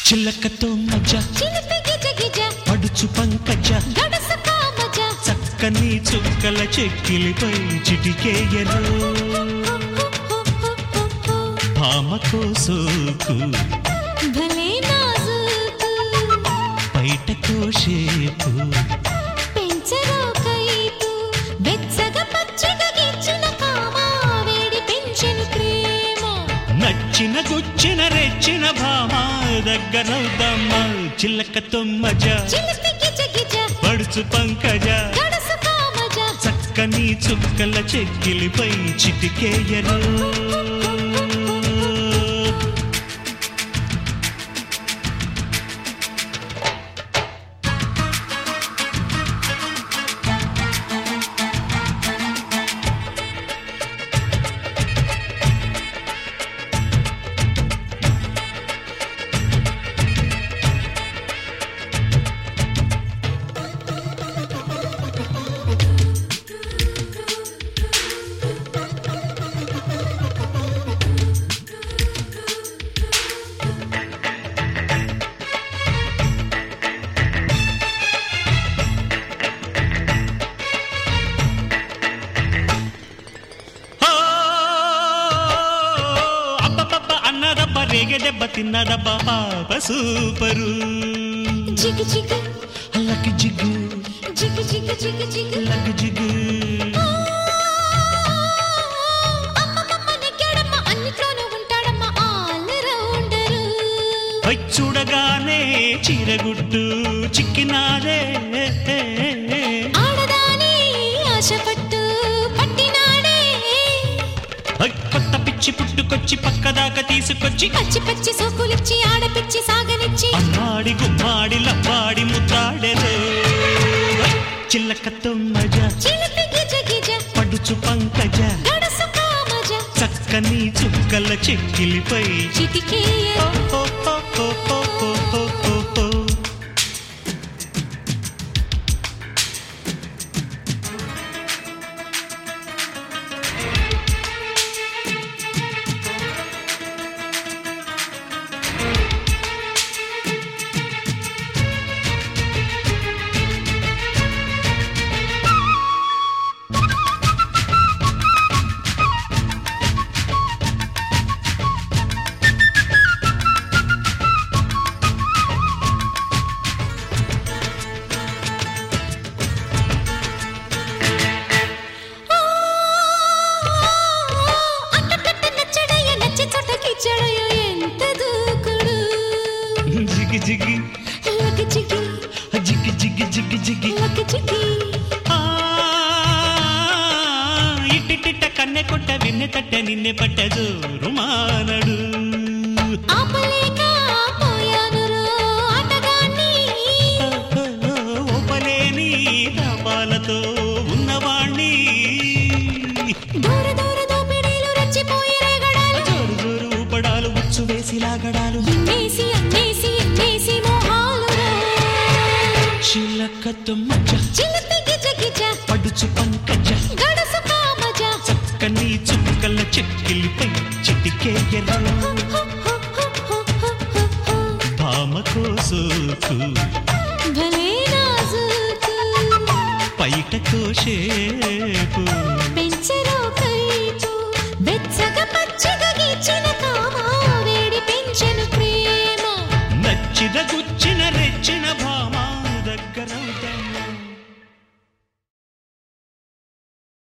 చిలకతో మజ చిలిపి గిజ గిజ పడుచు పంకజ గడస కామజ చక్కని చుక్కల చెక్కిలిపై చిటికేయరు భామకో సోకు భలే నాజుకు బయటకో షేపు పెంచరో కైపు వెచ్చగా పచ్చగా గిచ్చిన కామ వేడి పెంచెను ప్రేమ నచ్చిన గుచ్చిన రెచ్చిన భామ దగ్గరవుదమ్మ చిలకతో మజ చిలిపి గిజ గిజ పడుచు పంకజ గడస కామజ చక్కని చుక్కల చెక్కిలిపై చిటికేయరు ఓ, అబ్బబ్బబ్బ అన్నదబ్బ రేగె దెబ్బ తిన్నదబ్బ పాప సూపరు జిగి జిగి లకి జిగ్గు జిగి జిగి జిగి జిగి లకి జిగ్గు అమ్మమ్మ నెగ్గాడమ్మ అన్నిట్లోనూ ఉంటాడమ్మ ఆల్ రౌండరు హై, చూడగానే చీరగుడ్డు చిక్కినాదే ఆడదాని ఆశపట్టు పట్టినాడే హై, కొత్త పిచ్చి పుట్టుకొచ్చి పక్కదాకా తీసుకొచ్చి పచ్చి పచ్చి సోకులిచ్చి ఆడపిచ్చి సాగనిచ్చి అమ్మాడి గుమ్మాడి లవ్వాడి ముద్దాడెరు హై, చిల్లకతో మజా చిలిపి గిజ గిజ పడుచు పంకజ గడసు కామజ చక్కని చుక్కల చెక్కిలిపై చిటికేయ ఓ, ఓ, ఓ, ఓ, ఓ, ఓ, ఓ, ఓ. అట్టట్టట్ట నచ్చడయ్య నచ్చి చోట కిచ్చడయ్య ఎంత దూకుడు జిగి జిగి లకి చిగి జిగి జిగి జిగి జిగి లకి చిగి ఆ, ఇట్టిట్టిట్ట కన్నె కొట్ట వెన్నె తట్ట నిన్నె పట్టదు రుమానడు ఆపలేక పోయాను రో ఆటగాన్ని ఓపలేని లాభాలతో ఉన్నవాణ్ణి దూర దూర దోపిడీలు రెచ్చిపోయి రేగడాలు జోరు జోరు ఊపడాలు ఉచ్చు వేసి లాగడాలు ఇన్నేసి అన్నేసి ఎన్నేసి మోహాలు రో. చిలకతో మజ చిలిపి గిజ గిజ పడుచు పంకజ గడసు కామజ చక్కని చుక్కల చెక్కిలిపై చిటికేయరు భామకో సోకు భలే నాజుకు పైటకో షేపు